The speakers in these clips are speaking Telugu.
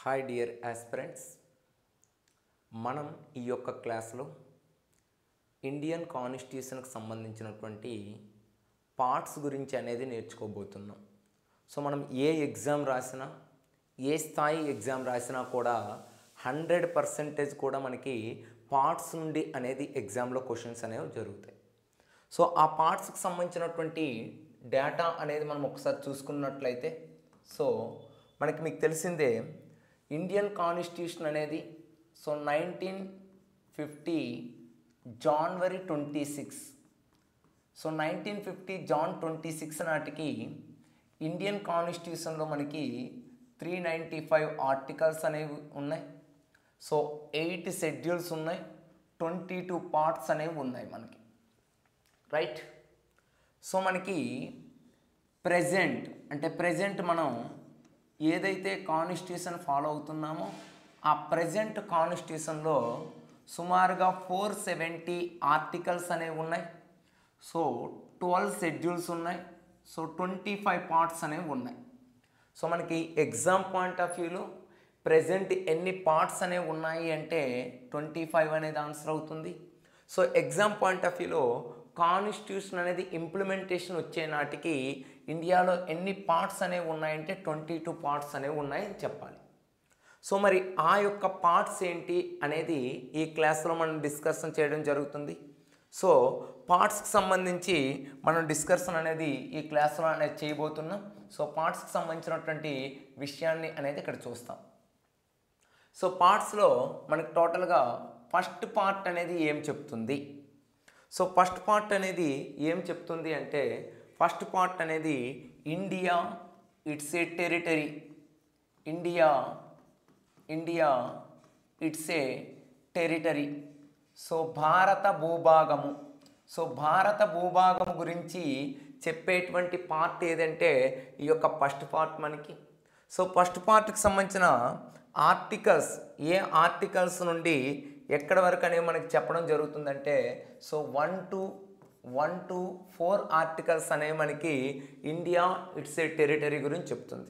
హాయ్ డియర్ ఆస్పిరెంట్స్ మనం ఈ యొక్క క్లాస్లో ఇండియన్ కాన్స్టిట్యూషన్కి సంబంధించినటువంటి పార్ట్స్ గురించి అనేది నేర్చుకోబోతున్నాం సో మనం ఏ ఎగ్జామ్ రాసినా ఏ స్థాయి ఎగ్జామ్ రాసినా కూడా హండ్రెడ్ పర్సెంటేజ్ కూడా మనకి పార్ట్స్ నుండి అనేది ఎగ్జామ్లో క్వశ్చన్స్ అనేవి జరుగుతాయి సో ఆ పార్ట్స్కి సంబంధించినటువంటి డేటా అనేది మనం ఒకసారి చూసుకున్నట్లయితే సో మనకి మీకు తెలిసిందే ఇండియన్ కాన్స్టిట్యూషన్ అనేది so nineteen fifty January twenty six so nineteen fifty Jan twenty six నాటికి ఇండియన్ కాన్స్టిట్యూషన్లో మనకి త్రీ నైంటీ ఫైవ్ ఆర్టికల్స్ అనేవి ఉన్నాయి సో ఎయిట్ షెడ్యూల్స్ ఉన్నాయి ట్వంటీ టూ పార్ట్స్ అనేవి ఉన్నాయి మనకి రైట్ సో మనకి ప్రజెంట్ అంటే ప్రజెంట్ మనం ఏదైతే కాన్స్టిట్యూషన్ ఫాలో అవుతున్నామో ఆ ప్రజెంట్ కాన్స్టిట్యూషన్లో సుమారుగా ఫోర్ సెవెంటీ ఆర్టికల్స్ అనేవి ఉన్నాయి సో ట్వెల్వ్ షెడ్యూల్స్ ఉన్నాయి సో ట్వంటీ ఫైవ్ పార్ట్స్ అనేవి ఉన్నాయి సో మనకి ఎగ్జామ్ పాయింట్ ఆఫ్ వ్యూలో ప్రజెంట్ ఎన్ని పార్ట్స్ అనేవి ఉన్నాయి అంటే ట్వంటీ ఫైవ్ అనేది ఆన్సర్ అవుతుంది సో ఎగ్జామ్ పాయింట్ ఆఫ్ వ్యూలో కాన్స్టిట్యూషన్ అనేది ఇంప్లిమెంటేషన్ వచ్చే నాటికి ఇండియాలో ఎన్ని పార్ట్స్ అనేవి ఉన్నాయంటే ట్వంటీ టూ పార్ట్స్ అనేవి ఉన్నాయని చెప్పాలి సో మరి ఆ యొక్క పార్ట్స్ ఏంటి అనేది ఈ క్లాస్లో మనం డిస్కషన్ చేయడం జరుగుతుంది సో పార్ట్స్కి సంబంధించి మనం డిస్కషన్ అనేది ఈ క్లాస్లో అనేది చేయబోతున్నాం సో పార్ట్స్కి సంబంధించినటువంటి విషయాన్ని అనేది ఇక్కడ చూస్తాం సో పార్ట్స్లో మనకి టోటల్గా ఫస్ట్ పార్ట్ అనేది ఏం చెప్తుంది సో ఫస్ట్ పార్ట్ అనేది ఏం చెప్తుంది అంటే ఫస్ట్ పార్ట్ అనేది India it's a territory India India it's a territory so భారత భూభాగము సో భారత భూభాగం గురించి చెప్పేటువంటి పార్ట్ ఏదంటే ఈ యొక్క ఫస్ట్ పార్ట్ మనకి సో ఫస్ట్ పార్ట్కి సంబంధించిన ఆర్టికల్స్ ఏ ఆర్టికల్స్ నుండి ఎక్కడి వరకు అనేవి మనకి చెప్పడం జరుగుతుందంటే so one to one to four articles అనేవి మనకి ఇండియా ఇట్స్ ఏ టెరిటరీ గురించి చెప్తుంది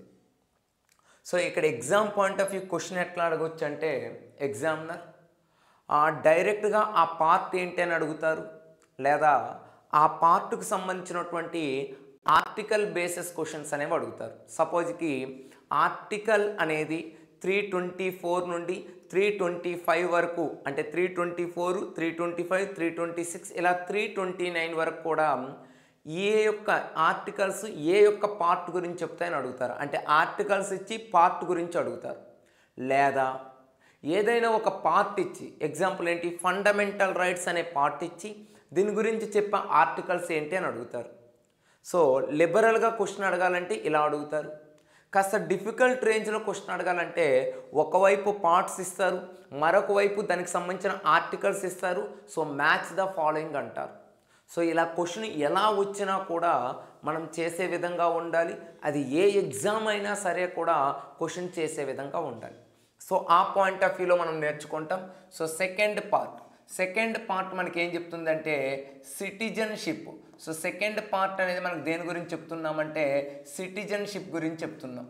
సో ఇక్కడ exam point of view question ఎట్లా అడగొచ్చు అంటే ఎగ్జామినర్ డైరెక్ట్గా ఆ పార్ట్ ఏంటి అని అడుగుతారు లేదా ఆ పార్ట్కు సంబంధించినటువంటి ఆర్టికల్ బేసిస్ క్వశ్చన్స్ అనేవి అడుగుతారు సపోజ్కి ఆర్టికల్ అనేది త్రీ ట్వంటీ ఫోర్ నుండి త్రీ ట్వంటీ ఫైవ్ వరకు అంటే three twenty four three twenty five three twenty six ఇలా త్రీ ట్వంటీ నైన్ వరకు కూడా ఏ యొక్క ఆర్టికల్స్ ఏ యొక్క పార్ట్ గురించి చెప్తాయని అడుగుతారు అంటే ఆర్టికల్స్ ఇచ్చి పార్ట్ గురించి అడుగుతారు లేదా ఏదైనా ఒక పార్ట్ ఇచ్చి ఎగ్జాంపుల్ ఏంటి ఫండమెంటల్ రైట్స్ అనే పార్ట్ ఇచ్చి దీని గురించి చెప్పే ఆర్టికల్స్ ఏంటి అని అడుగుతారు సో లిబరల్గా క్వశ్చన్ అడగాలంటే ఇలా అడుగుతారు కాస్త డిఫికల్ట్ రేంజ్లో క్వశ్చన్ అడగాలంటే ఒకవైపు పార్ట్స్ ఇస్తారు మరొక వైపు దానికి సంబంధించిన ఆర్టికల్స్ ఇస్తారు సో మ్యాచ్ ద ఫాలోయింగ్ అంటారు సో ఇలా క్వశ్చన్ ఎలా వచ్చినా కూడా మనం చేసే విధంగా ఉండాలి అది ఏ ఎగ్జామ్ అయినా సరే కూడా క్వశ్చన్ చేసే విధంగా ఉండాలి సో ఆ పాయింట్ ఆఫ్ వ్యూలో మనం నేర్చుకుంటాం so second part second part మనకి ఏం చెప్తుందంటే సిటిజన్షిప్ సో సెకండ్ పార్ట్ అనేది మనకు దేని గురించి చెప్తున్నామంటే సిటిజన్షిప్ గురించి చెప్తున్నాం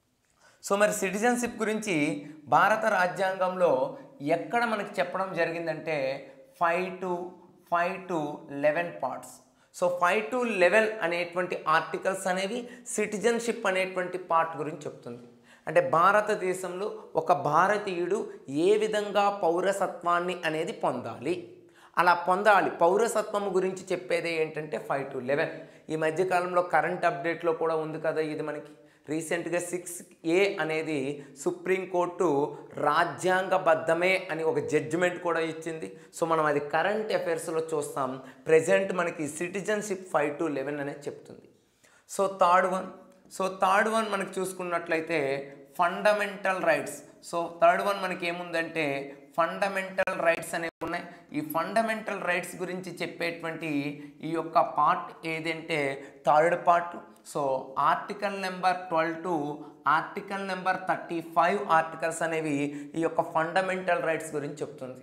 సో మరి సిటిజన్షిప్ గురించి భారత రాజ్యాంగంలో ఎక్కడ మనకి చెప్పడం జరిగిందంటే five to five to eleven parts so five to eleven అనేటువంటి ఆర్టికల్స్ అనేవి సిటిజన్షిప్ అనేటువంటి పార్ట్ గురించి చెప్తుంది అంటే భారతదేశంలో ఒక భారతీయుడు ఏ విధంగా పౌరసత్వాన్ని అనేది పొందాలి అలా పొందాలి పౌరసత్వం గురించి చెప్పేది ఏంటంటే ఫైవ్ టు లెవెన్ ఈ మధ్యకాలంలో కరెంట్ అప్డేట్లో కూడా ఉంది కదా ఇది మనకి రీసెంట్గా సిక్స్ ఏ అనేది సుప్రీంకోర్టు రాజ్యాంగబద్ధమే అని ఒక జడ్జిమెంట్ కూడా ఇచ్చింది సో మనం అది కరెంట్ అఫైర్స్లో చూస్తాం ప్రజెంట్ మనకి సిటిజన్షిప్ ఫైవ్ టు లెవెన్ అనేది చెప్తుంది so third one so third one మనకి చూసుకున్నట్లయితే fundamental rights so third one మనకి ఏముందంటే ఫండమెంటల్ రైట్స్ అనేవి ఉన్నాయి ఈ ఫండమెంటల్ రైట్స్ గురించి చెప్పేటువంటి ఈ యొక్క పార్ట్ ఏదంటే third part so article number twelve to article number thirty five articles అనేవి ఈ యొక్క ఫండమెంటల్ రైట్స్ గురించి చెప్తుంది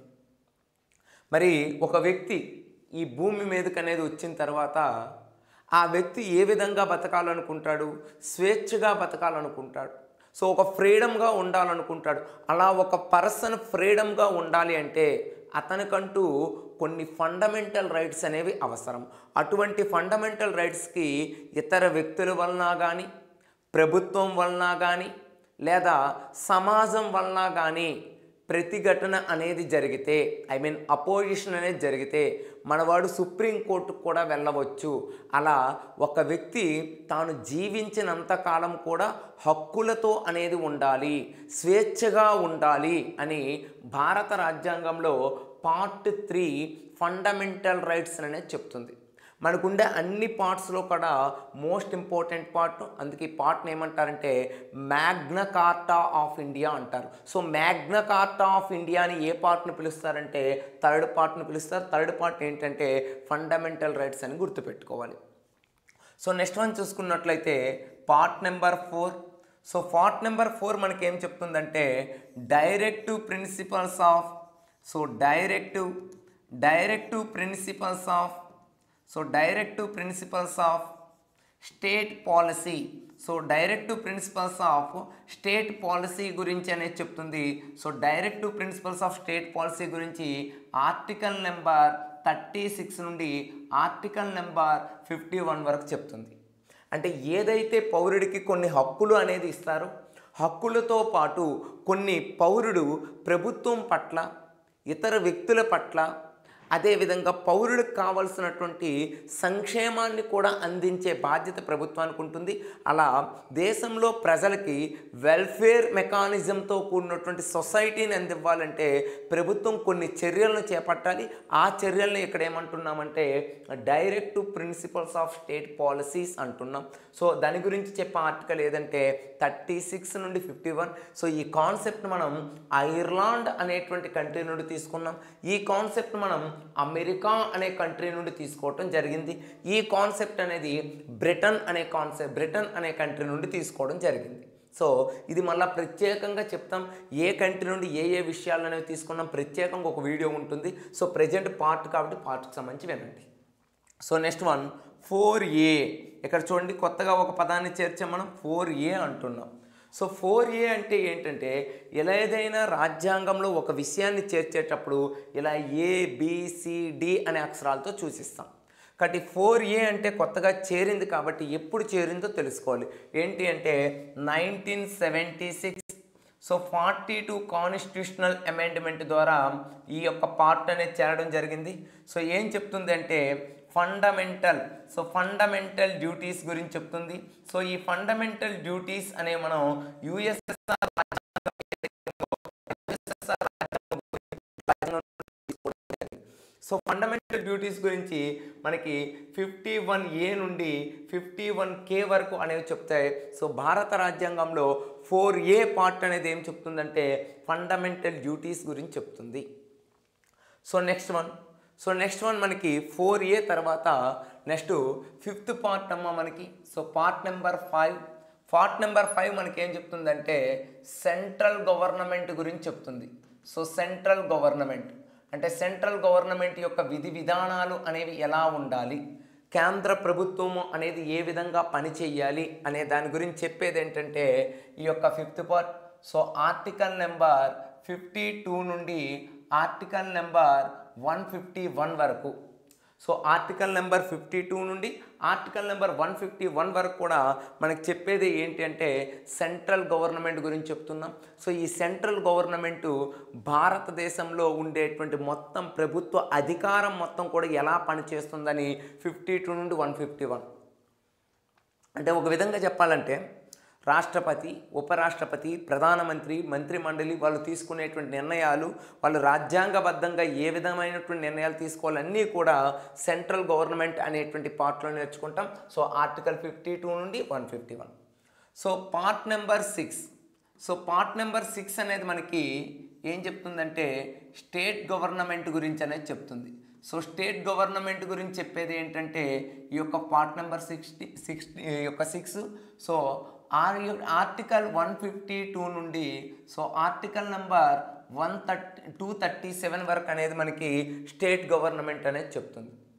మరి ఒక వ్యక్తి ఈ భూమి మీదకి అనేది వచ్చిన తర్వాత ఆ వ్యక్తి ఏ విధంగా బతకాలనుకుంటాడు స్వేచ్ఛగా బతకాలనుకుంటాడు సో ఒక ఫ్రీడమ్గా ఉండాలనుకుంటాడు అలా ఒక పర్సన్ ఫ్రీడమ్గా ఉండాలి అంటే అతనికంటూ కొన్ని ఫండమెంటల్ రైట్స్ అనేవి అవసరం అటువంటి ఫండమెంటల్ రైట్స్కి ఇతర వ్యక్తుల వలన కానీ ప్రభుత్వం వలన కానీ లేదా సమాజం వలన కానీ ప్రతిఘటన అనేది జరిగితే ఐ మీన్ అపోజిషన్ అనేది జరిగితే మనవాడు సుప్రీంకోర్టుకు కూడా వెళ్ళవచ్చు అలా ఒక వ్యక్తి తాను జీవించినంత కాలం కూడా హక్కులతో అనేది ఉండాలి స్వేచ్ఛగా ఉండాలి అని భారత రాజ్యాంగంలో పార్ట్ త్రీ ఫండమెంటల్ రైట్స్ అనేది చెప్తుంది మనకుండే అన్ని పార్ట్స్లో కూడా మోస్ట్ ఇంపార్టెంట్ పార్ట్ అందుకే ఈ పార్ట్ని ఏమంటారంటే మ్యాగ్నా కార్టా ఆఫ్ ఇండియా అంటారు సో మ్యాగ్నా కార్టా ఆఫ్ ఇండియాని ఏ పార్ట్ని పిలుస్తారంటే థర్డ్ పార్ట్ని పిలుస్తారు థర్డ్ పార్ట్ ఏంటంటే ఫండమెంటల్ రైట్స్ అని గుర్తుపెట్టుకోవాలి సో నెక్స్ట్ వన్ చూసుకున్నట్లయితే part number four so part number four మనకి ఏం చెప్తుందంటే directive principles of so directive directive principles of so directive principles of state policy so directive principles of state policy గురించి అనేది చెప్తుంది so directive principles of state policy గురించి ఆర్టికల్ నెంబర్ థర్టీ సిక్స్ నుండి ఆర్టికల్ నెంబర్ ఫిఫ్టీ వన్ వరకు చెప్తుంది అంటే ఏదైతే పౌరుడికి కొన్ని హక్కులు అనేది ఇస్తారో హక్కులతో పాటు కొన్ని పౌరుడు ప్రభుత్వం పట్ల ఇతర వ్యక్తుల పట్ల అదేవిధంగా పౌరులకు కావలసినటువంటి సంక్షేమాన్ని కూడా అందించే బాధ్యత ప్రభుత్వానికి ఉంటుంది అలా దేశంలో ప్రజలకి వెల్ఫేర్ మెకానిజంతో కూడినటువంటి సొసైటీని అందివ్వాలంటే ప్రభుత్వం కొన్ని చర్యలను చేపట్టాలి ఆ చర్యలను ఇక్కడ ఏమంటున్నామంటే direct principles of state policies అంటున్నాం సో దాని గురించి చెప్పే ఆర్టికల్ ఏదంటే థర్టీ సిక్స్ నుండి ఫిఫ్టీ వన్ సో ఈ కాన్సెప్ట్ మనం ఐర్లాండ్ అనేటువంటి కంట్రీ నుండి తీసుకున్నాం ఈ కాన్సెప్ట్ మనం అమెరికా అనే కంట్రీ నుండి తీసుకోవటం జరిగింది ఈ కాన్సెప్ట్ అనేది బ్రిటన్ అనే కాన్సెప్ట్ బ్రిటన్ అనే కంట్రీ నుండి తీసుకోవడం జరిగింది సో ఇది మళ్ళీ ప్రత్యేకంగా చెప్తాం ఏ కంట్రీ నుండి ఏ ఏ విషయాలు అనేవి తీసుకున్నాం ప్రత్యేకంగా ఒక వీడియో ఉంటుంది సో ప్రజెంట్ పార్ట్ కాబట్టి పార్ట్కి సంబంధించి వినండి so next one four A ఇక్కడ చూడండి కొత్తగా ఒక పదాన్ని చేర్చాం మనం ఫోర్ ఏ అంటున్నాం సో ఫోర్ ఏ అంటే ఏంటంటే ఇలా ఏదైనా రాజ్యాంగంలో ఒక విషయాన్ని చేర్చేటప్పుడు ఇలా ఏ డి అనే అక్షరాలతో సూచిస్తాం కాబట్టి ఫోర్ ఏ అంటే కొత్తగా చేరింది కాబట్టి ఎప్పుడు చేరిందో తెలుసుకోవాలి ఏంటి అంటే nineteen seventy six so forty two constitutional amendment ద్వారా ఈ యొక్క పార్ట్ అనేది చేరడం జరిగింది సో ఏం చెప్తుంది అంటే ఫండమెంటల్ సో ఫండమెంటల్ డ్యూటీస్ గురించి చెప్తుంది సో ఈ ఫండమెంటల్ డ్యూటీస్ అనే మనం యుఎస్ఎస్ఆర్ సో ఫండమెంటల్ డ్యూటీస్ గురించి మనకి ఫిఫ్టీ వన్ ఏ నుండి ఫిఫ్టీ వన్ కే వరకు అనేవి చెప్తాయి సో భారత రాజ్యాంగంలో ఫోర్ ఏ పార్ట్ అనేది ఏం చెప్తుందంటే ఫండమెంటల్ డ్యూటీస్ గురించి చెప్తుంది so next one so next one మనకి ఫోర్ ఏ తర్వాత నెక్స్ట్ ఫిఫ్త్ పార్ట్ అమ్మ మనకి so part number five part number five మనకి ఏం చెప్తుందంటే సెంట్రల్ గవర్నమెంట్ గురించి చెప్తుంది సో సెంట్రల్ గవర్నమెంట్ అంటే సెంట్రల్ గవర్నమెంట్ యొక్క విధి విధానాలు అనేవి ఎలా ఉండాలి కేంద్ర ప్రభుత్వము అనేది ఏ విధంగా పనిచేయాలి అనే దాని గురించి చెప్పేది ఏంటంటే ఈ యొక్క fifth part so article number fifty two నుండి article number one fifty one వరకు so article number fifty two నుండి article number one fifty one వరకు కూడా మనకి చెప్పేది ఏంటి అంటే సెంట్రల్ గవర్నమెంట్ గురించి చెప్తున్నాం సో ఈ సెంట్రల్ గవర్నమెంటు భారతదేశంలో ఉండేటువంటి మొత్తం ప్రభుత్వ అధికారం మొత్తం కూడా ఎలా పనిచేస్తుందని ఫిఫ్టీ టూ నుండి వన్ ఫిఫ్టీ వన్ అంటే ఒక విధంగా చెప్పాలంటే రాష్ట్రపతి ఉపరాష్ట్రపతి ప్రధానమంత్రి మంత్రిమండలి వాళ్ళు తీసుకునేటువంటి నిర్ణయాలు వాళ్ళు రాజ్యాంగబద్ధంగా ఏ విధమైనటువంటి నిర్ణయాలు తీసుకోవాలన్నీ కూడా సెంట్రల్ గవర్నమెంట్ అనేటువంటి పార్ట్లో నేర్చుకుంటాం సో ఆర్టికల్ ఫిఫ్టీ టూ నుండి one fifty one so part number six so part number six అనేది మనకి ఏం చెప్తుందంటే స్టేట్ గవర్నమెంట్ గురించి అనేది చెప్తుంది సో స్టేట్ గవర్నమెంట్ గురించి చెప్పేది ఏంటంటే ఈ యొక్క పార్ట్ నెంబర్ సిక్స్టీ సిక్స్టీ ఈ యొక్క సిక్స్ సో ఆర్ ఆర్టికల్ వన్ ఫిఫ్టీ టూ నుండి so article number one thirty two thirty seven వరకు అనేది మనకి స్టేట్ గవర్నమెంట్ అనేది చెప్తుంది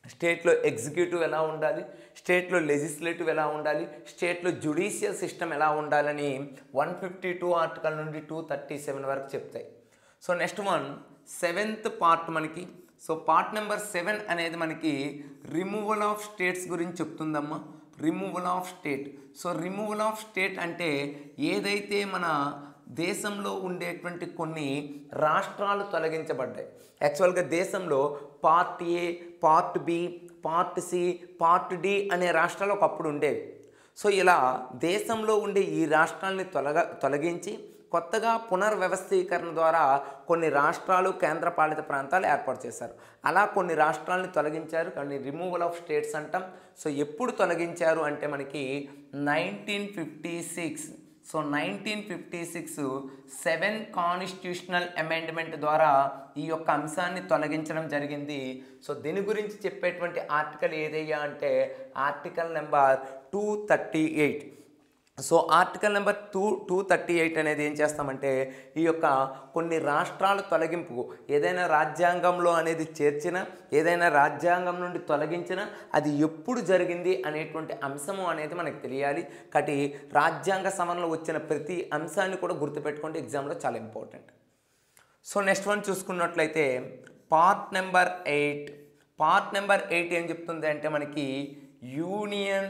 స్టేట్లో ఎగ్జిక్యూటివ్ ఎలా ఉండాలి స్టేట్లో లెజిస్లేటివ్ ఎలా ఉండాలి స్టేట్లో జుడిషియల్ సిస్టమ్ ఎలా ఉండాలని వన్ ఫిఫ్టీ టూ ఆర్టికల్ నుండి టూ థర్టీ సెవెన్ వరకు చెప్తాయి so next one seventh part మనకి సో పార్ట్ నెంబర్ సెవెన్ అనేది మనకి రిమూవల్ ఆఫ్ స్టేట్స్ గురించి చెప్తుందమ్మా removal of state so removal of state అంటే ఏదైతే మన దేశంలో ఉండేటువంటి కొన్ని రాష్ట్రాలు తొలగించబడ్డాయి యాక్చువల్గా దేశంలో part A part B part C part D అనే రాష్ట్రాలు ఒకప్పుడు ఉండేవి సో ఇలా దేశంలో ఉండే ఈ రాష్ట్రాలని తొలగ తొలగించి కొత్తగా పునర్వ్యవస్థీకరణ ద్వారా కొన్ని రాష్ట్రాలు కేంద్రపాలిత ప్రాంతాలు ఏర్పాటు చేశారు అలా కొన్ని రాష్ట్రాలని తొలగించారు కానీ రిమూవల్ ఆఫ్ స్టేట్స్ అంటాం సో ఎప్పుడు తొలగించారు అంటే మనకి nineteen fifty six so nineteen fifty six seven constitutional amendment ద్వారా ఈ యొక్క అంశాన్ని తొలగించడం జరిగింది సో దీని గురించి చెప్పేటువంటి ఆర్టికల్ ఏదయ్యా అంటే article number two thirty eight so article number two two thirty eight అనేది ఏం చేస్తామంటే ఈ యొక్క కొన్ని రాష్ట్రాల తొలగింపు ఏదైనా రాజ్యాంగంలో అనేది చేర్చిన ఏదైనా రాజ్యాంగం నుండి తొలగించిన అది ఎప్పుడు జరిగింది అనేటువంటి అంశము అనేది మనకు తెలియాలి కాబట్టి రాజ్యాంగ సవరణలో వచ్చిన ప్రతి అంశాన్ని కూడా గుర్తుపెట్టుకుంటే ఎగ్జామ్లో చాలా ఇంపార్టెంట్ సో నెక్స్ట్ వన్ చూసుకున్నట్లయితే part number eight part number eight ఏం చెప్తుంది అంటే మనకి union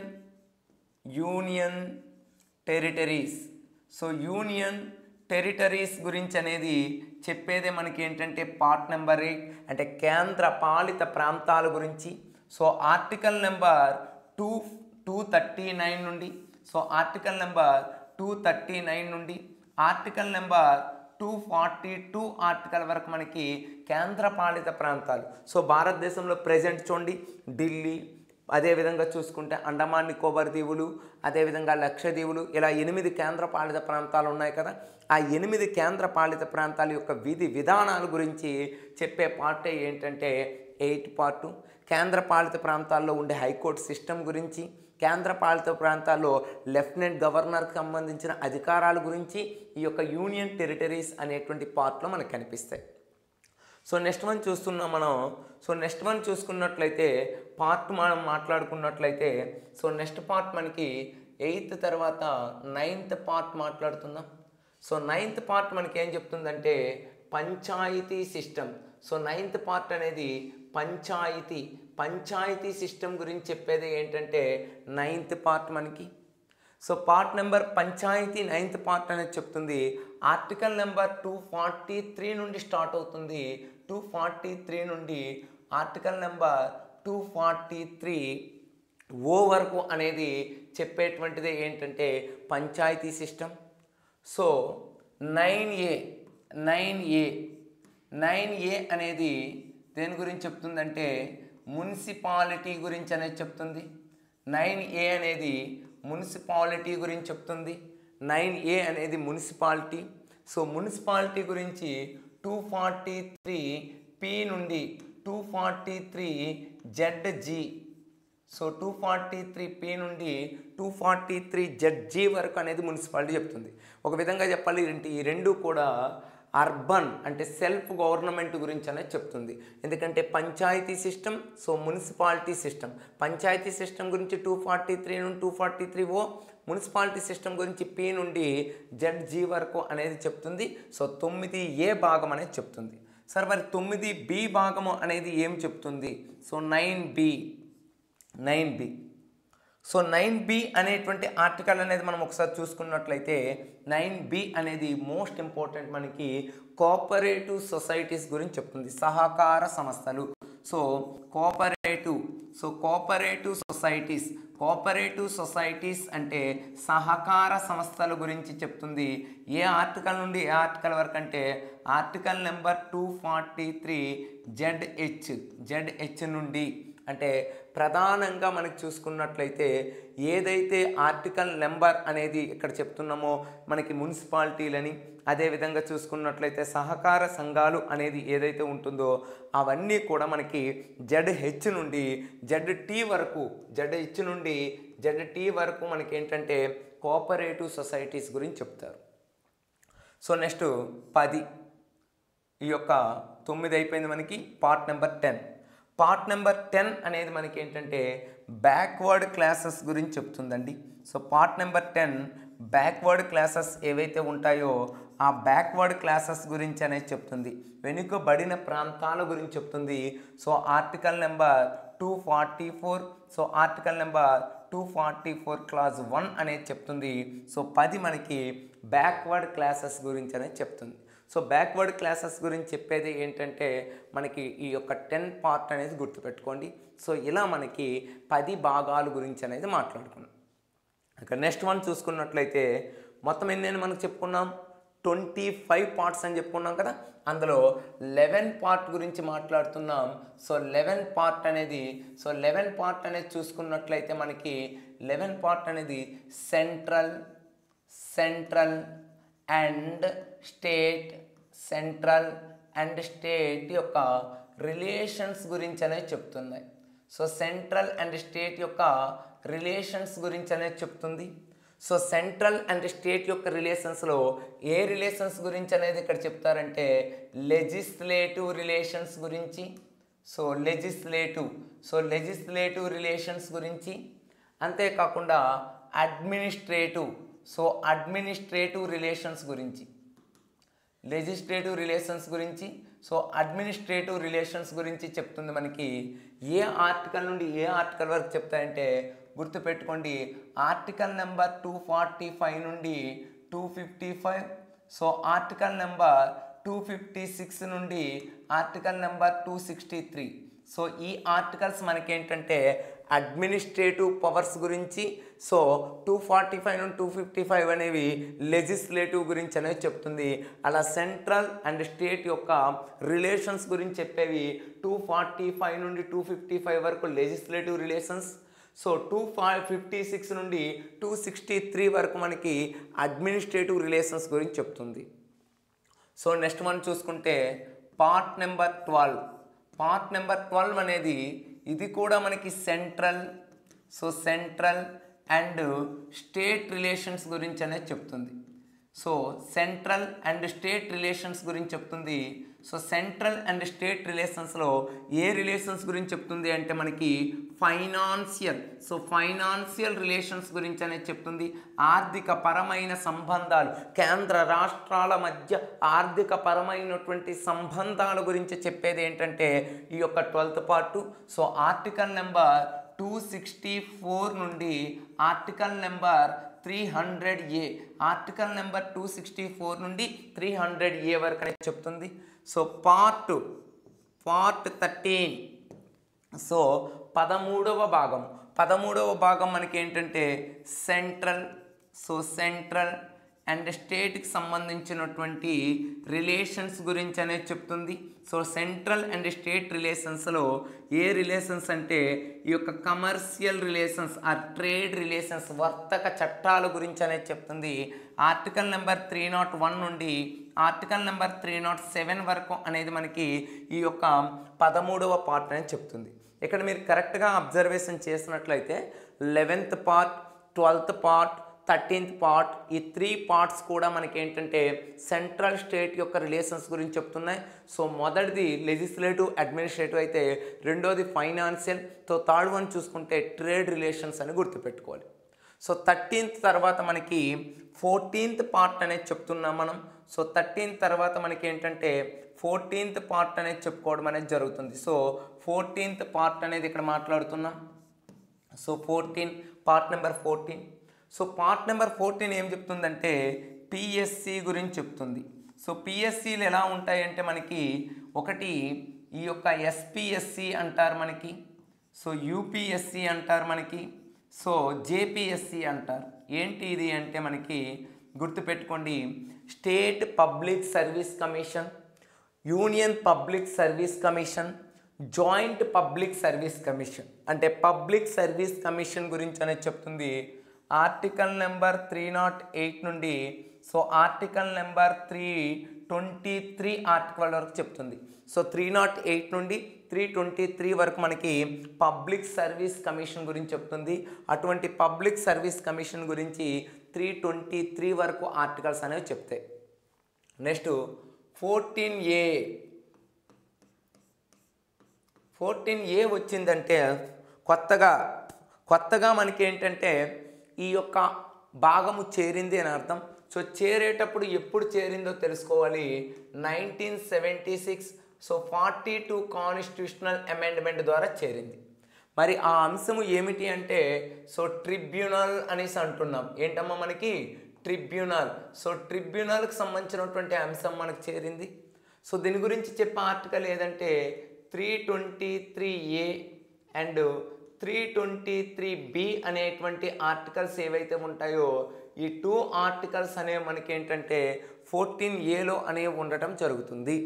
union territories so union territories గురించి అనేది చెప్పేదే మనకి ఏంటంటే పార్ట్ నెంబర్ ఎయిట్ అంటే కేంద్ర పాలిత ప్రాంతాల గురించి so article number two two thirty nine నుండి so article number two thirty nine నుండి article number two forty two article వరకు మనకి కేంద్ర పాలిత ప్రాంతాలు సో భారతదేశంలో ప్రజెంట్ చూడండి ఢిల్లీ అదేవిధంగా చూసుకుంటే అండమాన్ నికోబార్ దీవులు అదేవిధంగా లక్షద్వీపులు ఇలా ఎనిమిది కేంద్ర పాలిత ప్రాంతాలు ఉన్నాయి కదా ఆ ఎనిమిది కేంద్ర పాలిత ప్రాంతాల యొక్క విధి విధానాల గురించి చెప్పే పార్టే ఏంటంటే ఎయిట్ పార్టు కేంద్ర పాలిత ప్రాంతాల్లో ఉండే హైకోర్టు సిస్టమ్ గురించి కేంద్ర పాలిత ప్రాంతాల్లో లెఫ్టినెంట్ గవర్నర్కి సంబంధించిన అధికారాల గురించి ఈ యొక్క యూనియన్ టెరిటరీస్ అనేటువంటి పార్ట్లో మనకు కనిపిస్తాయి సో నెక్స్ట్ వన్ చూస్తున్నాం మనం సో నెక్స్ట్ వన్ చూసుకున్నట్లయితే పార్ట్ మనం మాట్లాడుకున్నట్లయితే సో నెక్స్ట్ పార్ట్ మనకి ఎయిత్ తర్వాత నైన్త్ పార్ట్ మాట్లాడుతుందాం సో నైన్త్ పార్ట్ మనకి ఏం చెప్తుందంటే panchayat system so ninth part అనేది పంచాయతీ పంచాయతీ సిస్టమ్ గురించి చెప్పేది ఏంటంటే నైన్త్ పార్ట్ మనకి so part number panchayat ninth part అనేది చెప్తుంది article number two forty three నుండి స్టార్ట్ అవుతుంది టూ ఫార్టీ త్రీ నుండి article number two forty three O వరకు అనేది చెప్పేటువంటిది ఏంటంటే panchayat system so nine A nine A nine A అనేది దేని గురించి చెప్తుందంటే మున్సిపాలిటీ గురించి అనేది చెప్తుంది నైన్ ఏ అనేది మున్సిపాలిటీ గురించి చెప్తుంది నైన్ ఏ అనేది మున్సిపాలిటీ సో మున్సిపాలిటీ గురించి టూ ఫార్టీ త్రీ పి నుండి two forty three Z G so two forty three P నుండి two forty three Z G వరకు అనేది మున్సిపాలిటీ చెప్తుంది ఒక విధంగా చెప్పాలి ఏంటి ఈ రెండు కూడా అర్బన్ అంటే సెల్ఫ్ గవర్నమెంట్ గురించి అనేది చెప్తుంది ఎందుకంటే panchayat system so municipality system panchayat system గురించి టూ ఫార్టీ త్రీ నుండి two forty three O municipality system గురించి పి నుండి జెడ్ జీ వరకు అనేది చెప్తుంది సో తొమ్మిది ఏ భాగం అనేది చెప్తుంది సరే మరి తొమ్మిది బి భాగము అనేది ఏం చెప్తుంది so nine B nine B so nine B అనేటువంటి ఆర్టికల్ అనేది మనం ఒకసారి చూసుకున్నట్లయితే నైన్ బి అనేది మోస్ట్ ఇంపార్టెంట్ మనకి కోఆపరేటివ్ సొసైటీస్ గురించి చెప్తుంది సహకార సంస్థలు so cooperative so cooperative societies cooperative societies అంటే సహకార సంస్థల గురించి చెప్తుంది ఏ ఆర్టికల్ నుండి ఏ ఆర్టికల్ వరకు అంటే article number two forty three Z H Z H నుండి అంటే ప్రధానంగా మనకి చూసుకున్నట్లయితే ఏదైతే ఆర్టికల్ నెంబర్ అనేది ఇక్కడ చెప్తున్నామో మనకి మున్సిపాలిటీలని అదేవిధంగా చూసుకున్నట్లయితే సహకార సంఘాలు అనేది ఏదైతే ఉంటుందో అవన్నీ కూడా మనకి జెడ్ హెచ్ నుండి జెడ్ టీ వరకు జెడ్ హెచ్ నుండి జెడ్ టీ వరకు మనకి ఏంటంటే కోఆపరేటివ్ సొసైటీస్ గురించి చెప్తారు సో నెక్స్ట్ పది ఈ యొక్క తొమ్మిది అయిపోయింది మనకి part number ten part number ten అనేది మనకి ఏంటంటే బ్యాక్వర్డ్ క్లాసెస్ గురించి చెప్తుందండి so part number ten backward classes ఏవైతే ఉంటాయో ఆ బ్యాక్వర్డ్ క్లాసెస్ గురించి అనేది చెప్తుంది వెనుకబడిన ప్రాంతాల గురించి చెప్తుంది so article number two forty four so article number two forty four class one అనేది చెప్తుంది సో పది మనకి బ్యాక్వర్డ్ క్లాసెస్ గురించి అనేది చెప్తుంది సో బ్యాక్వర్డ్ క్లాసెస్ గురించి చెప్పేది ఏంటంటే మనకి ఈ యొక్క టెన్ పార్ట్ అనేది గుర్తుపెట్టుకోండి సో ఇలా మనకి పది భాగాల గురించి అనేది మాట్లాడుకున్నాం ఇక నెక్స్ట్ వన్ చూసుకున్నట్లయితే మొత్తం ఎన్ని మనకు చెప్పుకున్నాం ట్వంటీ ఫైవ్ పార్ట్స్ అని చెప్పుకున్నాం కదా అందులో లెవెన్ పార్ట్ గురించి మాట్లాడుతున్నాం సో లెవెన్ పార్ట్ అనేది సో లెవెన్ పార్ట్ అనేది చూసుకున్నట్లయితే మనకి లెవెన్ పార్ట్ అనేది central central and state central and state యొక్క రిలేషన్స్ గురించి అనేది చెప్తున్నాయి సో సెంట్రల్ అండ్ స్టేట్ యొక్క రిలేషన్స్ గురించి అనేది చెప్తుంది సో సెంట్రల్ అండ్ స్టేట్ యొక్క రిలేషన్స్లో ఏ రిలేషన్స్ గురించి అనేది ఇక్కడ చెప్తారంటే లెజిస్లేటివ్ రిలేషన్స్ గురించి so legislative so legislative relations గురించి అంతేకాకుండా అడ్మినిస్ట్రేటివ్ సో అడ్మినిస్ట్రేటివ్ రిలేషన్స్ గురించి లెజిస్లేటివ్ రిలేషన్స్ గురించి సో అడ్మినిస్ట్రేటివ్ రిలేషన్స్ గురించి చెప్తుంది మనకి ఏ ఆర్టికల్ నుండి ఏ ఆర్టికల్ వరకు చెప్తాయంటే గుర్తుపెట్టుకోండి article number two forty five నుండి two fifty five so article number two fifty six నుండి article number two sixty three so ఈ ఆర్టికల్స్ మనకేంటంటే అడ్మినిస్ట్రేటివ్ పవర్స్ గురించి సో టూ ఫార్టీ ఫైవ్ నుండి టూ ఫిఫ్టీ ఫైవ్ అనేవి లెజిస్లేటివ్ గురించి అనేది చెప్తుంది అలా సెంట్రల్ అండ్ స్టేట్ యొక్క రిలేషన్స్ గురించి చెప్పేవి టూ ఫార్టీ ఫైవ్ నుండి టూ ఫిఫ్టీ ఫైవ్ వరకు legislative relations so two five fifty six నుండి టూ సిక్స్టీ త్రీ వరకు మనకి అడ్మినిస్ట్రేటివ్ రిలేషన్స్ గురించి చెప్తుంది సో నెక్స్ట్ మనం చూసుకుంటే part number twelve part number twelve అనేది ఇది కూడా మనకి central so central and state relations గురించి అనేది చెప్తుంది so central and state relations గురించి చెప్తుంది సో సెంట్రల్ అండ్ స్టేట్ రిలేషన్స్లో ఏ రిలేషన్స్ గురించి చెప్తుంది అంటే మనకి ఫైనాన్షియల్ సో ఫైనాన్షియల్ రిలేషన్స్ గురించి అనేది చెప్తుంది ఆర్థిక పరమైన సంబంధాలు కేంద్ర రాష్ట్రాల మధ్య ఆర్థిక పరమైనటువంటి సంబంధాల గురించి చెప్పేది ఏంటంటే ఈ యొక్క twelfth part so article number two sixty four నుండి article number three hundred A article number two sixty four నుండి త్రీ హండ్రెడ్ ఏ వరకు అనేది చెప్తుంది so part part thirteen so పదమూడవ భాగం పదమూడవ భాగం మనకి ఏంటంటే సెంట్రల్ సో సెంట్రల్ అండ్ స్టేట్కి సంబంధించినటువంటి రిలేషన్స్ గురించి అనేది చెప్తుంది సో సెంట్రల్ అండ్ స్టేట్ రిలేషన్స్లో ఏ రిలేషన్స్ అంటే ఈ యొక్క కమర్షియల్ రిలేషన్స్ ఆ ట్రేడ్ రిలేషన్స్ వర్తక చట్టాల గురించి అనేది చెప్తుంది article number three nought one నుండి article number three nought seven వరకు అనేది మనకి ఈ యొక్క పదమూడవ పార్ట్ అనేది చెప్తుంది ఇక్కడ మీరు కరెక్ట్గా అబ్జర్వేషన్ చేసినట్లయితే eleventh part twelfth part thirteenth part ఈ త్రీ పార్ట్స్ కూడా మనకి ఏంటంటే సెంట్రల్ స్టేట్ యొక్క రిలేషన్స్ గురించి చెప్తున్నాయి సో మొదటిది లెజిస్లేటివ్ అడ్మినిస్ట్రేటివ్ అయితే రెండోది ఫైనాన్షియల్ సో థర్డ్ వన్ చూసుకుంటే ట్రేడ్ రిలేషన్స్ అని గుర్తుపెట్టుకోవాలి సో థర్టీన్త్ తర్వాత మనకి ఫోర్టీన్త్ పార్ట్ అనేది చెప్తున్నాం మనం సో థర్టీన్త్ తర్వాత మనకి ఏంటంటే ఫోర్టీన్త్ పార్ట్ అనేది చెప్పుకోవడం అనేది జరుగుతుంది సో ఫోర్టీన్త్ పార్ట్ అనేది ఇక్కడ మాట్లాడుతున్నాం so fourteen part number fourteen so part number fourteen ఏం చెప్తుందంటే పిఎస్సి గురించి చెప్తుంది సో పిఎస్సీలు ఎలా ఉంటాయంటే మనకి ఒకటి ఈ యొక్క ఎస్పిఎస్సి అంటారు మనకి సో యూపీఎస్సి అంటారు మనకి సో జేపీఎస్సి అంటారు ఏంటి ఇది అంటే మనకి గుర్తుపెట్టుకోండి state public service commission union public service commission joint public service commission అంటే పబ్లిక్ సర్వీస్ కమిషన్ గురించి అనేది చెప్తుంది article number three nought eight నుండి so article number three twenty three article వరకు చెప్తుంది సో త్రీ నాట్ ఎయిట్ నుండి త్రీ ట్వంటీ త్రీ వరకు మనకి పబ్లిక్ సర్వీస్ కమిషన్ గురించి చెప్తుంది అటువంటి పబ్లిక్ సర్వీస్ కమిషన్ గురించి త్రీ ట్వంటీ త్రీ వరకు ఆర్టికల్స్ అనేవి చెప్తాయి నెక్స్ట్ ఫోర్టీన్ ఏ ఫోర్టీన్ ఏ వచ్చిందంటే కొత్తగా కొత్తగా మనకి ఏంటంటే ఈ యొక్క భాగము చేరింది అని అర్థం సో చేరేటప్పుడు ఎప్పుడు చేరిందో తెలుసుకోవాలి nineteen seventy six so forty two constitutional amendment ద్వారా చేరింది మరి ఆ అంశము ఏమిటి అంటే సో ట్రిబ్యునల్ అనేసి అంటున్నాం ఏంటమ్మా మనకి ట్రిబ్యునల్ సో ట్రిబ్యునల్కి సంబంధించినటువంటి అంశం మనకు చేరింది సో దీని గురించి చెప్పే ఆర్టికల్ ఏదంటే three twenty three A and three twenty three B అనేటువంటి ఆర్టికల్స్ ఏవైతే ఉంటాయో ఈ టూ ఆర్టికల్స్ అనేవి మనకి ఏంటంటే ఫోర్టీన్ ఏలో అనేవి ఉండటం జరుగుతుంది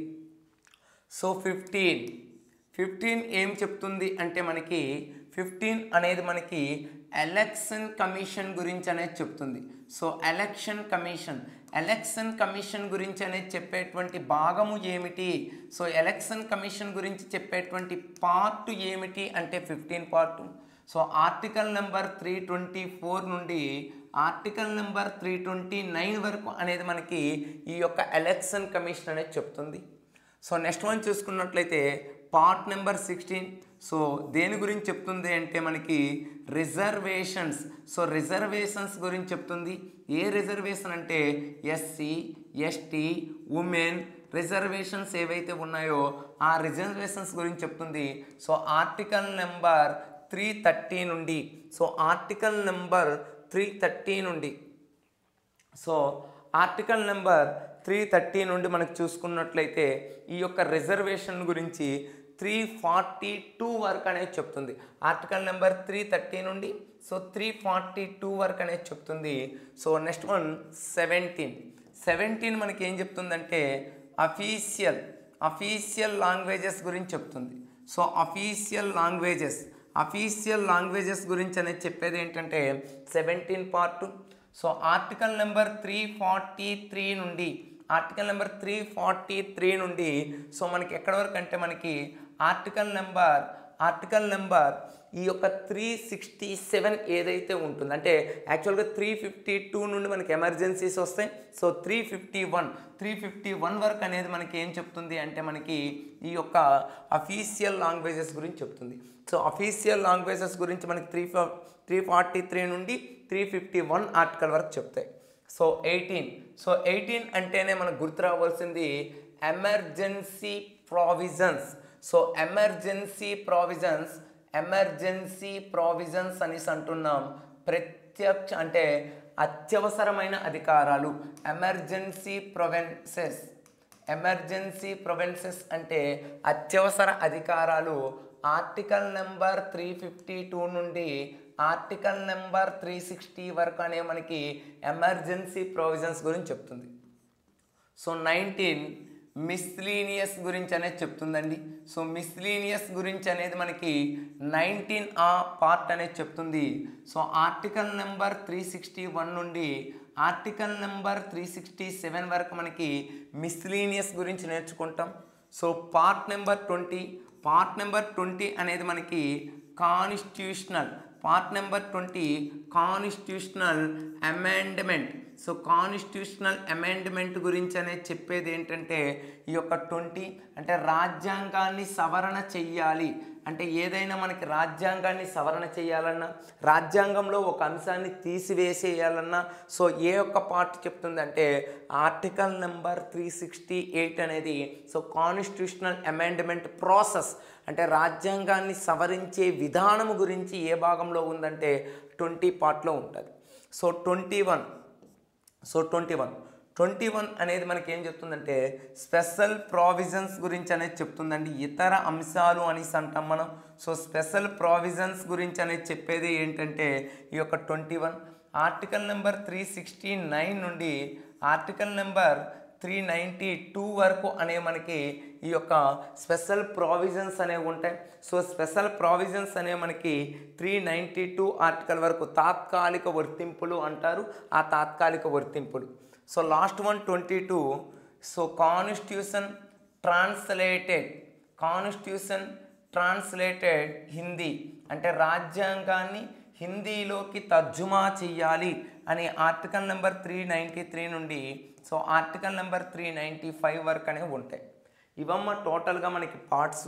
సో ఫిఫ్టీన్ ఫిఫ్టీన్ ఏం చెప్తుంది అంటే మనకి ఫిఫ్టీన్ అనేది మనకి ఎలక్షన్ కమిషన్ గురించి అనేది చెప్తుంది so election commission election commission గురించి అనేది చెప్పేటువంటి భాగము ఏమిటి సో ఎలక్షన్ కమిషన్ గురించి చెప్పేటువంటి పార్ట్ ఏమిటి అంటే fifteen part so article number three twenty four నుండి article number three twenty nine వరకు అనేది మనకి ఈ యొక్క ఎలక్షన్ కమిషన్ అనేది చెప్తుంది సో నెక్స్ట్ వన్ చూసుకున్నట్లయితే పార్ట్ నెంబర్ సిక్స్టీన్ సో దేని గురించి చెప్తుంది అంటే మనకి రిజర్వేషన్స్ సో రిజర్వేషన్స్ గురించి చెప్తుంది ఏ రిజర్వేషన్ అంటే ఎస్సీ ఎస్టీ ఉమెన్ రిజర్వేషన్స్ ఏవైతే ఉన్నాయో ఆ రిజర్వేషన్స్ గురించి చెప్తుంది so article number three thirty నుండి so article number three thirty నుండి so article number three thirty నుండి మనకు చూసుకున్నట్లయితే ఈ యొక్క రిజర్వేషన్ గురించి త్రీ ఫార్టీ టూ వరకు అనేది చెప్తుంది ఆర్టికల్ నెంబర్ త్రీ థర్టీ నుండి సో త్రీ ఫార్టీ టూ వరకు అనేది చెప్తుంది so next one seventeen seventeen మనకి ఏం చెప్తుందంటే అఫీషియల్ అఫీషియల్ లాంగ్వేజెస్ గురించి చెప్తుంది so official languages official languages గురించి అనేది చెప్పేది ఏంటంటే seventeen part so article number three forty three నుండి article number three forty three నుండి సో మనకి ఎక్కడి వరకు అంటే మనకి ఆర్టికల్ నెంబర్ ఆర్టికల్ నెంబర్ ఈ యొక్క త్రీ సిక్స్టీ సెవెన్ ఏదైతే ఉంటుందో అంటే యాక్చువల్గా త్రీ ఫిఫ్టీ టూ నుండి మనకి ఎమర్జెన్సీస్ వస్తాయి so three fifty one three fifty one వరకు అనేది మనకి ఏం చెప్తుంది అంటే మనకి ఈ యొక్క అఫీషియల్ లాంగ్వేజెస్ గురించి చెప్తుంది సో అఫీషియల్ లాంగ్వేజెస్ గురించి మనకి త్రీ త్రీ ఫార్టీ త్రీ నుండి త్రీ ఫిఫ్టీ వన్ ఆర్టికల్ వరకు చెప్తాయి సో ఎయిటీన్ సో ఎయిటీన్ అంటేనే మనకు గుర్తు రావాల్సింది emergency provisions so emergency provisions emergency provisions అనేసి అంటున్నాం ప్రత్యక్ష అంటే అత్యవసరమైన అధికారాలు ఎమర్జెన్సీ ప్రొవెన్సెస్ ఎమర్జెన్సీ ప్రొవెన్సెస్ అంటే అత్యవసర అధికారాలు article number three fifty two నుండి ఆర్టికల్ నెంబర్ త్రీ సిక్స్టీ వరకు అనే మనకి ఎమర్జెన్సీ ప్రొవిజన్స్ గురించి చెప్తుంది సో నైన్టీన్ మిస్లీనియస్ గురించి అనేది చెప్తుందండి సో మిస్లీనియస్ గురించి అనేది మనకి నైన్టీన్ ఆ పార్ట్ అనేది చెప్తుంది so article number three sixty one నుండి article number three sixty seven వరకు మనకి మిస్లీనియస్ గురించి నేర్చుకుంటాం so part number twenty part number twenty అనేది మనకి constitutional part number twenty constitutional amendment so constitutional amendment గురించి అనేది చెప్పేది ఏంటంటే ఈ యొక్క ట్వంటీ అంటే రాజ్యాంగాన్ని సవరణ చెయ్యాలి అంటే ఏదైనా మనకి రాజ్యాంగాన్ని సవరణ చేయాలన్నా రాజ్యాంగంలో ఒక అంశాన్ని తీసివేసేయాలన్నా సో ఏ ఒక్క పార్ట్ చెప్తుందంటే article number three sixty eight అనేది సో కాన్స్టిట్యూషనల్ అమెండ్మెంట్ ప్రాసెస్ అంటే రాజ్యాంగాన్ని సవరించే విధానము గురించి ఏ భాగంలో ఉందంటే ట్వంటీ పార్ట్లో ఉంటుంది so twenty one so twenty one twenty one అనేది మనకి ఏం చెప్తుందంటే స్పెషల్ ప్రావిజన్స్ గురించి అనేది చెప్తుందండి ఇతర అంశాలు అనేసి అంటాం మనం సో స్పెషల్ ప్రావిజన్స్ గురించి అనేది చెప్పేది ఏంటంటే ఈ యొక్క twenty one article number three sixty nine నుండి article number three ninety two వరకు అనే మనకి ఈ యొక్క స్పెషల్ ప్రావిజన్స్ అనేవి ఉంటాయి సో స్పెషల్ ప్రావిజన్స్ అనేవి మనకి త్రీ నైంటీ టూ ఆర్టికల్ వరకు తాత్కాలిక వర్తింపులు అంటారు ఆ తాత్కాలిక వర్తింపులు so last one twenty two so constitution translated constitution translated Hindi అంటే రాజ్యాంగాన్ని హిందీలోకి తర్జుమా చెయ్యాలి అనే article number three ninety three నుండి so article number three ninety five వరకు అనేవి ఉంటాయి ఇవమ్మ టోటల్గా మనకి పార్ట్స్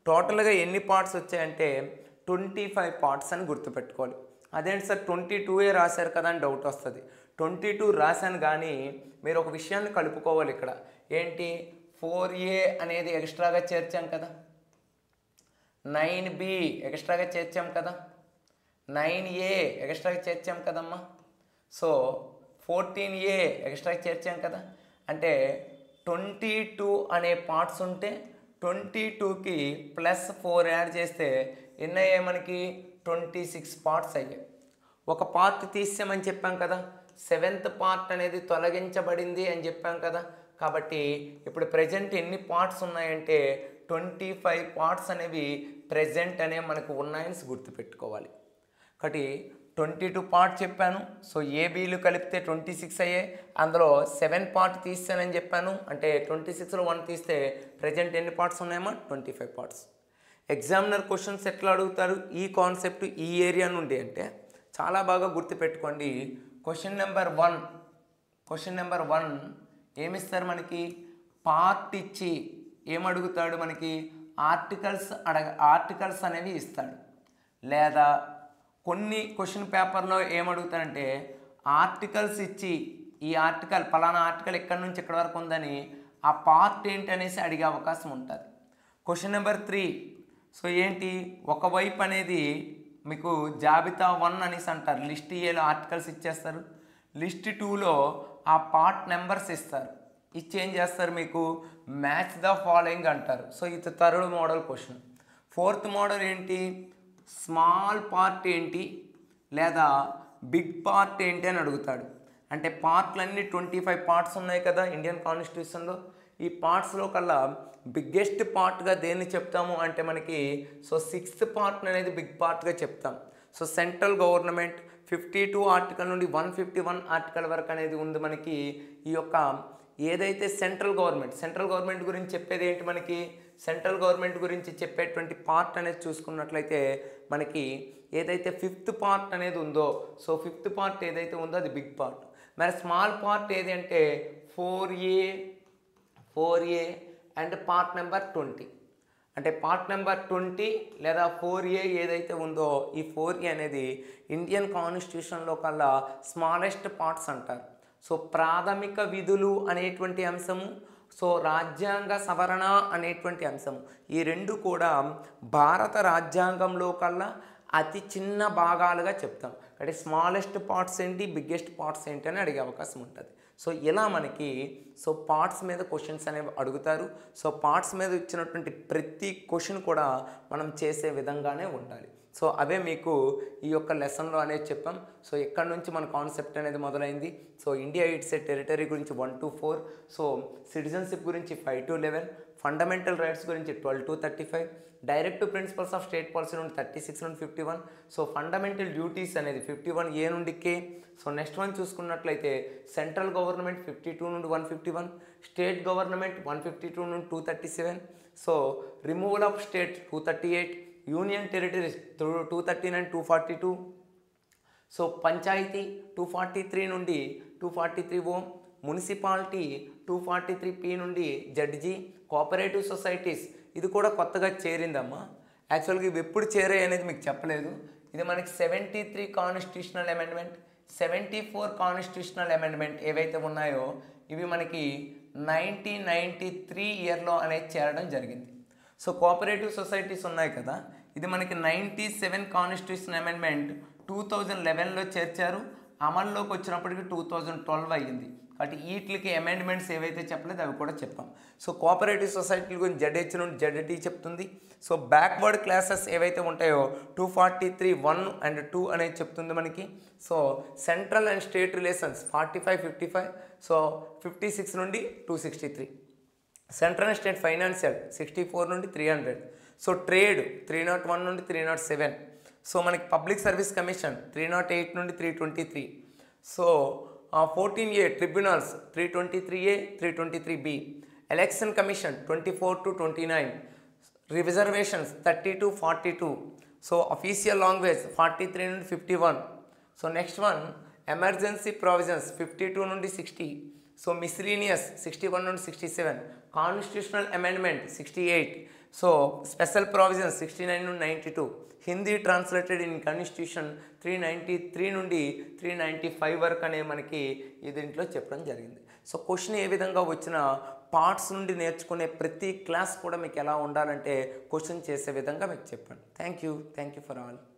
టోటల్గా ఎన్ని పార్ట్స్ వచ్చాయంటే ట్వంటీ ఫైవ్ పార్ట్స్ అని గుర్తుపెట్టుకోవాలి అదేంటి సార్ ట్వంటీ టూఏ రాశారు కదా అని డౌట్ వస్తుంది ట్వంటీ టూ రాశాను కానీ మీరు ఒక విషయాన్ని కలుపుకోవాలి ఇక్కడ ఏంటి ఫోర్ ఏ అనేది ఎక్స్ట్రాగా చేర్చాం కదా నైన్ బి ఎక్స్ట్రాగా చేర్చాం కదా నైన్ ఏ ఎక్స్ట్రాగా చేర్చాం కదమ్మా సో ఫోర్టీన్ ఏ ఎక్స్ట్రాగా చేర్చాం కదా అంటే ట్వంటీ టూ అనే పార్ట్స్ ఉంటే ట్వంటీ టూకి ప్లస్ ఫోర్ యాడ్ చేస్తే ఎన్ని అయ్యాయి మనకి ట్వంటీ సిక్స్ పార్ట్స్ అయ్యాయి ఒక పార్ట్ తీసామని చెప్పాం కదా సెవెంత్ పార్ట్ అనేది తొలగించబడింది అని చెప్పాం కదా కాబట్టి ఇప్పుడు ప్రజెంట్ ఎన్ని పార్ట్స్ ఉన్నాయంటే ట్వంటీ ఫైవ్ పార్ట్స్ అనేవి ప్రజెంట్ అనే మనకు ఉన్నాయని గుర్తుపెట్టుకోవాలి కాబట్టి ట్వంటీ టూ పార్ట్ చెప్పాను సో ఏబీలు కలిపితే ట్వంటీ సిక్స్ అయ్యాయి అందులో సెవెన్ పార్ట్ తీస్తానని చెప్పాను అంటే ట్వంటీ సిక్స్లో వన్ తీస్తే ప్రజెంట్ ఎన్ని పార్ట్స్ ఉన్నాయమ్మా twenty five parts examiner questions ఎట్లా అడుగుతారు ఈ కాన్సెప్ట్ ఈ ఏరియా నుండి అంటే చాలా బాగా గుర్తుపెట్టుకోండి question number one question number one ఏమిస్తారు మనకి పార్ట్ ఇచ్చి ఏమడుగుతాడు మనకి ఆర్టికల్స్ అడగ ఆర్టికల్స్ అనేవి ఇస్తాడు లేదా కొన్ని క్వశ్చన్ పేపర్లో ఏమడుగుతాడంటే ఆర్టికల్స్ ఇచ్చి ఈ ఆర్టికల్ ఫలానా ఆర్టికల్ ఎక్కడి నుంచి ఎక్కడి వరకు ఉందని ఆ పార్ట్ ఏంటి అనేసి అడిగే అవకాశం ఉంటుంది క్వశ్చన్ నెంబర్ త్రీ సో ఏంటి ఒకవైపు అనేది మీకు జాబితా వన్ అనేసి అంటారు లిస్ట్ ఏలో ఆర్టికల్స్ ఇచ్చేస్తారు లిస్ట్ టూలో ఆ పార్ట్ నెంబర్స్ ఇస్తారు ఇచ్చి ఏం చేస్తారు మీకు మ్యాచ్ ద ఫాలోయింగ్ అంటారు సో ఇది third model question fourth model ఏంటి స్మాల్ పార్ట్ ఏంటి లేదా బిగ్ పార్ట్ ఏంటి అని అడుగుతాడు అంటే పార్ట్లన్నీ ట్వంటీ ఫైవ్ పార్ట్స్ ఉన్నాయి కదా ఇండియన్ కాన్స్టిట్యూషన్లో ఈ పార్ట్స్లో కల్లా బిగ్గెస్ట్ పార్ట్గా దేన్ని చెప్తాము అంటే మనకి సో సిక్స్త్ పార్ట్ అనేది బిగ్ పార్ట్గా చెప్తాం so central government fifty two article నుండి వన్ ఫిఫ్టీ వన్ ఆర్టికల్ వరకు అనేది ఉంది మనకి ఈ యొక్క ఏదైతే సెంట్రల్ గవర్నమెంట్ సెంట్రల్ గవర్నమెంట్ గురించి చెప్పేది ఏంటి మనకి సెంట్రల్ గవర్నమెంట్ గురించి చెప్పేటువంటి పార్ట్ అనేది చూసుకున్నట్లయితే మనకి ఏదైతే ఫిఫ్త్ పార్ట్ అనేది ఉందో సో ఫిఫ్త్ పార్ట్ ఏదైతే ఉందో అది బిగ్ పార్ట్ మరి స్మాల్ పార్ట్ ఏది అంటే four A four A and part number twenty అంటే పార్ట్ నెంబర్ ట్వంటీ లేదా ఫోర్ ఏ ఏదైతే ఉందో ఈ ఫోర్ ఏ అనేది ఇండియన్ కాన్స్టిట్యూషన్లో కల్లా స్మాలెస్ట్ పార్ట్స్ అంటారు సో ప్రాథమిక విధులు అనేటువంటి అంశము సో రాజ్యాంగ సవరణ అనేటువంటి అంశము ఈ రెండు కూడా భారత రాజ్యాంగంలో కల్లా అతి చిన్న భాగాలుగా చెప్తాం అంటే స్మాలెస్ట్ పార్ట్స్ ఏంటి బిగ్గెస్ట్ పార్ట్స్ ఏంటి అని అడిగే అవకాశం ఉంటుంది సో ఇలా మనకి సో పార్ట్స్ మీద క్వశ్చన్స్ అనేవి అడుగుతారు సో పార్ట్స్ మీద ఇచ్చినటువంటి ప్రతి క్వశ్చన్ కూడా మనం చేసే విధంగానే ఉండాలి సో అవే మీకు ఈ యొక్క లెసన్లో అనేది చెప్పాం సో ఎక్కడి నుంచి మన కాన్సెప్ట్ అనేది మొదలైంది so India it's a territory గురించి one to four so citizenship గురించి five to eleven fundamental rights గురించి twelve to thirty five direct principles of state policy నుండి థర్టీ సిక్స్ నుండి fifty one so fundamental duties అనేది ఫిఫ్టీ వన్ ఏ నుండి కే సో నెక్స్ట్ వన్ చూసుకున్నట్లయితే సెంట్రల్ గవర్నమెంట్ ఫిఫ్టీ టూ నుండి one fifty one state government one fifty two నుండి two thirty seven so removal of state two thirty eight union territories two thirty nine two forty two so panchayati two forty three నుండి two forty three O municipality two forty three P నుండి జడ్జి కోఆపరేటివ్ సొసైటీస్ ఇది కూడా కొత్తగా చేరిందమ్మా యాక్చువల్గా ఇవి ఎప్పుడు చేరాయి అనేది మీకు చెప్పలేదు ఇది మనకి seventy three constitutional amendment seventy four constitutional amendment ఏవైతే ఉన్నాయో ఇవి మనకి నైన్టీన్ నైంటీ త్రీ ఇయర్లో అనేది చేరడం జరిగింది సో కోఆపరేటివ్ సొసైటీస్ ఉన్నాయి కదా ఇది మనకి ninety seven constitution amendment two thousand లెవెన్లో చేర్చారు అమల్లోకి వచ్చినప్పటికి టూ థౌజండ్ ట్వెల్వ్ అయ్యింది కాబట్టి వీటికి అమెండ్మెంట్స్ ఏవైతే చెప్పలేదు అవి కూడా చెప్పాం సో కోఆపరేటివ్ సొసైటీల గురించి జడ్హెచ్ నుండి జడ్హెటీ చెప్తుంది సో బ్యాక్వర్డ్ క్లాసెస్ ఏవైతే ఉంటాయో two forty three one and two అనేది చెప్తుంది మనకి so central and state relations forty five fifty five so fifty six నుండి two sixty three central and state financial sixty four నుండి three hundred so trade three nought one నుండి త్రీ నాట్ సెవెన్ సో మనకి public service commission three nought eight నుండి three twenty three so fourteen A tribunals three twenty three A three twenty three B election commission twenty four to twenty nine reservations thirty to forty two so official language forty three నుండి fifty one so next one emergency provisions fifty two నుండి sixty so miscellaneous sixty one నుండి sixty seven constitutional amendment sixty eight so special provisions sixty nine నుండి ninety two Hindi translated in constitution three ninety three నుండి త్రీ నైంటీ ఫైవ్ వరకు అనే మనకి ఈ దీంట్లో చెప్పడం జరిగింది సో క్వశ్చన్ ఏ విధంగా వచ్చినా పార్ట్స్ నుండి నేర్చుకునే ప్రతి క్లాస్ కూడా మీకు ఎలా ఉండాలంటే క్వశ్చన్ చేసే విధంగా మీకు చెప్పండి thank you thank you for all